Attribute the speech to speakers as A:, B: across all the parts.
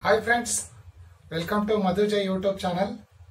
A: hi friends welcome to Madhujay YouTube channel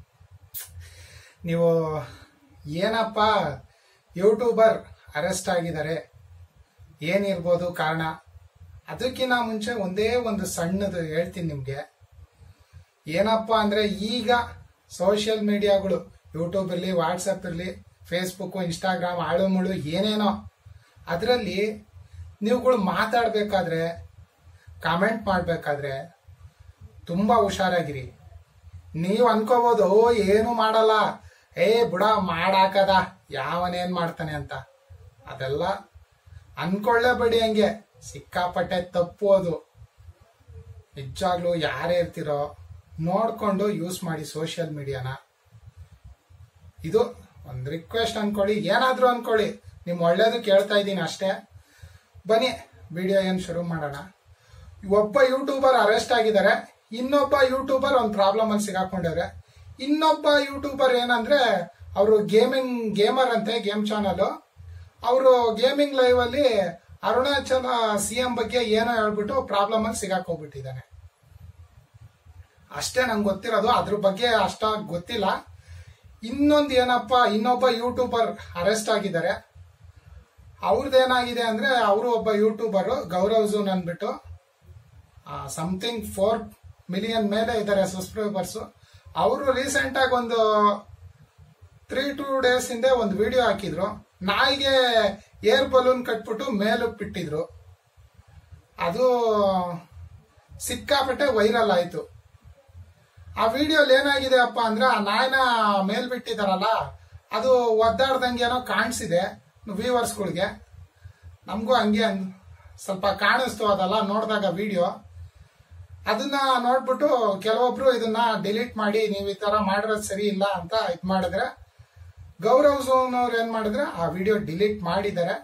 A: ನೀವು ಏನಪ್ಪ YouTuber arrest ಆಗಿದ್ದಾರೆ ಏನಿರ್ಬೋದು ಕಾರಣ ಅದಕ್ಕಿಂತ ಮುಂಚೆ ಒಂದೇ ಒಂದು ಸಣ್ಣದು ಹೇಳ್ತೀನಿ ನಿಮಗೆ ಏನಪ್ಪ ಅಂದರೆ ಈಗ ಸೋಷಿಯಲ್ ಮೀಡಿಯಾಗಳು ಯೂಟ್ಯೂಬ್ ಇರಲಿ ವಾಟ್ಸಪ್ ಇರಲಿ ಫೇಸ್ಬುಕ್ಕು ಇನ್ಸ್ಟಾಗ್ರಾಮ್ ಆಳು ಮುಳು ಏನೇನೋ ಅದರಲ್ಲಿ ನೀವುಗಳು ಮಾತಾಡಬೇಕಾದ್ರೆ ಕಾಮೆಂಟ್ ಮಾಡಬೇಕಾದ್ರೆ ತುಂಬ ಹುಷಾರಾಗಿರಿ ನೀವು ಅನ್ಕೋಬೋದು ಓ ಏನು ಮಾಡಲ್ಲ ಏ ಬುಡ ಮಾಡಾಕದ ಯಾವನೇನ್ ಮಾಡ್ತಾನೆ ಅಂತ ಅದೆಲ್ಲ ಅನ್ಕೊಳ್ಳೇಬೇಡಿ ಹಂಗೆ ಸಿಕ್ಕಾಪಟ್ಟೆ ತಪ್ಪು ಅದು ನಿಜವಾಗ್ಲೂ ಯಾರೇ ಇರ್ತಿರೋ ನೋಡ್ಕೊಂಡು ಯೂಸ್ ಮಾಡಿ ಸೋಷಿಯಲ್ ಮೀಡಿಯಾನ ಇದು ಒಂದು ರಿಕ್ವೆಸ್ಟ್ ಅನ್ಕೊಳ್ಳಿ ಏನಾದ್ರೂ ಅನ್ಕೊಳ್ಳಿ ನಿಮ್ ಒಳ್ಳೇದು ಕೇಳ್ತಾ ಇದ್ದೀನಿ ಅಷ್ಟೇ ಬನ್ನಿ ವಿಡಿಯೋ ಏನು ಶುರು ಮಾಡೋಣ ಒಬ್ಬ ಯೂಟ್ಯೂಬರ್ ಅರೆಸ್ಟ್ ಆಗಿದ್ದಾರೆ ಇನ್ನೊಬ್ಬ ಯೂಟ್ಯೂಬರ್ ಒಂದು ಪ್ರಾಬ್ಲಮ್ ಅಲ್ಲಿ ಸಿಗಾಕೊಂಡಿದ್ದಾರೆ ಇನ್ನೊಬ್ಬ ಯೂಟ್ಯೂಬರ್ ಏನಂದ್ರೆ ಅವರು ಗೇಮಿಂಗ್ ಗೇಮರ್ ಅಂತೆ ಗೇಮ್ ಚಾನಲ್ ಅವರು ಗೇಮಿಂಗ್ ಲೈವ್ ಅಲ್ಲಿ ಅರುಣಾಚಲ ಸಿ ಎಂ ಬಗ್ಗೆ ಏನೋ ಹೇಳ್ಬಿಟ್ಟು ಪ್ರಾಬ್ಲಮ್ ಅಲ್ಲಿ ಸಿಗಾಕೋಗ್ಬಿಟ್ಟಿದ್ದಾನೆ ಅಷ್ಟೇ ನಂಗೆ ಗೊತ್ತಿರೋದು ಅದ್ರ ಬಗ್ಗೆ ಅಷ್ಟಾಗಿ ಗೊತ್ತಿಲ್ಲ ಇನ್ನೊಂದು ಏನಪ್ಪ ಇನ್ನೊಬ್ಬ ಯೂಟ್ಯೂಬರ್ ಅರೆಸ್ಟ್ ಆಗಿದ್ದಾರೆ ಅವ್ರದ್ದೇನಾಗಿದೆ ಅಂದ್ರೆ ಅವರು ಒಬ್ಬ ಯೂಟ್ಯೂಬರ್ ಗೌರವ್ ಝೂನ್ ಅಂದ್ಬಿಟ್ಟು ಸಮಥಿಂಗ್ ಫೋರ್ ಮಿಲಿಯನ್ ಮೇಲೆ ಇದ್ದಾರೆ ಸಬ್ಸ್ಕ್ರೈಬರ್ಸ್ ಅವರು ರೀಸೆಂಟ್ ಆಗಿ ಒಂದು ತ್ರೀ ಟೂ ಡೇಸ್ ಹಿಂದೆ ಒಂದು ವಿಡಿಯೋ ಹಾಕಿದ್ರು ನಾಯಿಗೆ ಏರ್ ಬಲೂನ್ ಕಟ್ಬಿಟ್ಟು ಮೇಲಕ್ಕೆ ಬಿಟ್ಟಿದ್ರು ಅದು ಸಿಕ್ಕಾಪಟ್ಟೆ ವೈರಲ್ ಆಯ್ತು ಆ ವಿಡಿಯೋಲಿ ಏನಾಗಿದೆ ಅಪ್ಪ ಅಂದ್ರೆ ಆ ನಾಯಿನ ಮೇಲ್ ಬಿಟ್ಟಿದಾರಲ್ಲ ಅದು ಒದ್ದಾಡ್ದಂಗೆ ಏನೋ ಕಾಣಿಸಿದೆ ವ್ಯೂವರ್ಸ್ಗಳಿಗೆ ನಮಗೂ ಹಂಗೆ ಅನ್- ಸ್ವಲ್ಪ ಕಾಣಿಸ್ತು ಅದಲ್ಲ ನೋಡಿದಾಗ ವಿಡಿಯೋ ಅದನ್ನ ನೋಡ್ಬಿಟ್ಟು ಕೆಲವೊಬ್ರು ಇದನ್ನ ಡಿಲೀಟ್ ಮಾಡಿ ನೀವು ಈ ತರ ಮಾಡಿರೋದು ಸರಿ ಇಲ್ಲ ಅಂತ ಇದ್ ಮಾಡಿದ್ರೆ ಗೌರವ್ ಝೋನ್ ಅವ್ರು ಏನ್ ಮಾಡಿದ್ರೆ ಆ ವಿಡಿಯೋ ಡಿಲೀಟ್ ಮಾಡಿದ್ದಾರೆ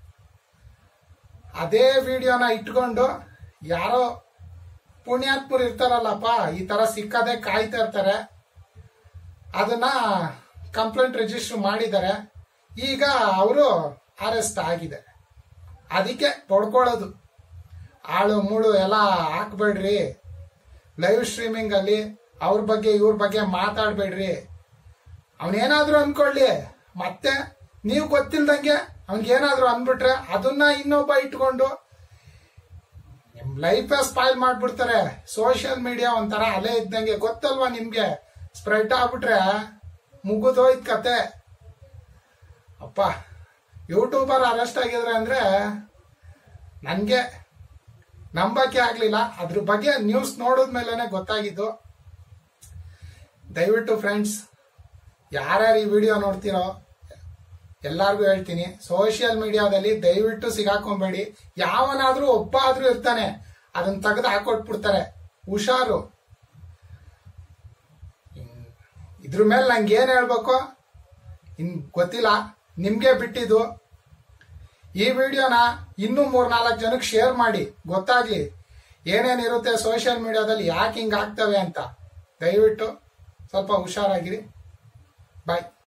A: ಅದೇ ವಿಡಿಯೋನ ಇಟ್ಕೊಂಡು ಯಾರೋ ಪುಣ್ಯಾತ್ಮರು ಇರ್ತಾರಲ್ಲಪ್ಪ ಈ ತರ ಸಿಕ್ಕದೆ ಕಾಯ್ತಾ ಇರ್ತಾರೆ ಅದನ್ನ ಕಂಪ್ಲೇಂಟ್ ರಿಜಿಸ್ಟರ್ ಮಾಡಿದ್ದಾರೆ ಈಗ ಅವರು ಅರೆಸ್ಟ್ ಆಗಿದೆ ಅದಕ್ಕೆ ಪಡ್ಕೊಳ್ಳೋದು ಆಳು ಮೂಳು ಎಲ್ಲ ಹಾಕ್ಬೇಡ್ರಿ ಲೈವ್ ಸ್ಟ್ರೀಮಿಂಗ್ ಅಲ್ಲಿ ಅವ್ರ ಬಗ್ಗೆ ಇವ್ರ ಬಗ್ಗೆ ಮಾತಾಡ್ಬೇಡ್ರಿ ಅವನೇನಾದ್ರೂ ಅನ್ಕೊಳ್ಳಿ ಮತ್ತೆ ನೀವು ಗೊತ್ತಿಲ್ದಂಗೆ ಅವ್ನಿಗೇನಾದ್ರೂ ಅನ್ಬಿಟ್ರೆ ಅದನ್ನ ಇನ್ನೊಬ್ಬ ಇಟ್ಕೊಂಡು ನಿಮ್ ಲೈಫ್ ಸ್ಪಾಯ್ಲ್ ಮಾಡ್ಬಿಡ್ತಾರೆ ಸೋಷಿಯಲ್ ಮೀಡಿಯಾ ಒಂಥರ ಅಲೆ ಇದ್ದಂಗೆ ಗೊತ್ತಲ್ವಾ ನಿಮ್ಗೆ ಸ್ಪ್ರೆಡ್ ಆಗ್ಬಿಟ್ರೆ ಮುಗಿದೋಯ್ತು ಕತೆ ಅಪ್ಪ ಯೂಟ್ಯೂಬರ್ ಅರೆಸ್ಟ್ ಆಗಿದ್ರೆ ಅಂದ್ರೆ ನನಗೆ ನಂಬಕ್ಕೆ ಆಗ್ಲಿಲ್ಲ ಅದ್ರ ಬಗ್ಗೆ ನ್ಯೂಸ್ ನೋಡಿದ್ಮೇಲೆ ಗೊತ್ತಾಗಿದ್ದು ದಯವಿಟ್ಟು ಫ್ರೆಂಡ್ಸ್ ಯಾರ್ಯಾರು ಈ ವಿಡಿಯೋ ನೋಡ್ತಿರೋ ಎಲ್ಲಾರ್ಗು ಹೇಳ್ತೀನಿ ಸೋಷಿಯಲ್ ಮೀಡಿಯಾದಲ್ಲಿ ದಯವಿಟ್ಟು ಸಿಗಾಕೊಂಬೇಡಿ ಯಾವನಾದ್ರೂ ಒಬ್ಬ ಆದ್ರೂ ಇರ್ತಾನೆ ಅದನ್ನ ತೆಗೆದು ಹಾಕೊಟ್ಬಿಡ್ತಾರೆ ಹುಷಾರು ಇನ್- ಇದ್ರ ಮೇಲೆ ನಂಗೆ ಏನ್ ಹೇಳ್ಬೇಕು ಇನ್ ಗೊತ್ತಿಲ್ಲ ನಿಮ್ಗೆ ಬಿಟ್ಟಿದ್ದು ಈ ವಿಡಿಯೋನ ಇನ್ನೂ ಮೂರ್ ನಾಲ್ಕು ಜನಕ್ಕೆ ಶೇರ್ ಮಾಡಿ ಗೊತ್ತಾಗ್ಲಿ ಏನೇನಿರುತ್ತೆ ಸೋಷಿಯಲ್ ಮೀಡಿಯಾದಲ್ಲಿ ಯಾಕೆ ಹಿಂಗ್ ಆಗ್ತವೆ ಅಂತ ದಯವಿಟ್ಟು ಸ್ವಲ್ಪ ಹುಷಾರಾಗಿರಿ ಬಾಯ್